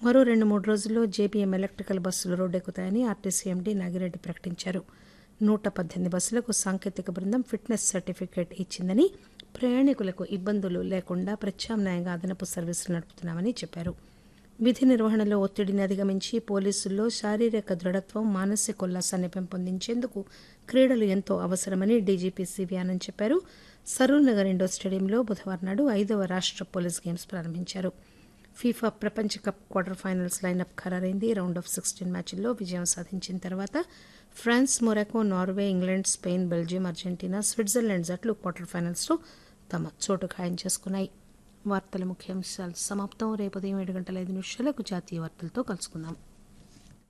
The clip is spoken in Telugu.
మరో రెండు మూడు రోజుల్లో జేబీఎం ఎలక్ట్రికల్ బస్సులు రోడ్డెక్కుతాయని ఆర్టీసీ ఎండీ నాగిరెడ్డి ప్రకటించారు నూట పద్దెనిమిది బస్సులకు సాంకేతిక బృందం ఫిట్నెస్ సర్టిఫికేట్ ఇచ్చిందని ప్రయాణికులకు ఇబ్బందులు లేకుండా ప్రత్యామ్నాయంగా అదనపు సర్వీసులు నడుపుతున్నామని చెప్పారు విధి నిర్వహణలో ఒత్తిడిని అధిగమించి పోలీసుల్లో శారీరక దృఢత్వం మానసిక ఉల్లాసాన్ని పెంపొందించేందుకు క్రీడలు ఎంతో అవసరమని డీజీపీ సివి ఆనంద్ చెప్పారు సరూర్ నగర్ ఇండోర్ స్టేడియంలో బుధవారం నాడు ఐదవ రాష్ట్ర పోలీస్ గేమ్స్ ప్రారంభించారు ఫీఫా ప్రపంచ కప్ క్వార్టర్ ఫైనల్స్ లైనప్ ఖరారైంది రౌండ్ ఆఫ్ సిక్స్టీన్ మ్యాచ్ల్లో విజయం సాధించిన తర్వాత France Morocco Norway England Spain Belgium Argentina Switzerland జట్లు క్వార్టర్ ఫైనల్స్లో తమ చోటు ఖాయం చేసుకున్నాయి వార్తల ముఖ్యాంశాలు సమాప్తం రేపు ఉదయం ఏడు గంటల ఐదు నిమిషాలకు జాతీయ వార్తలతో కలుసుకుందాం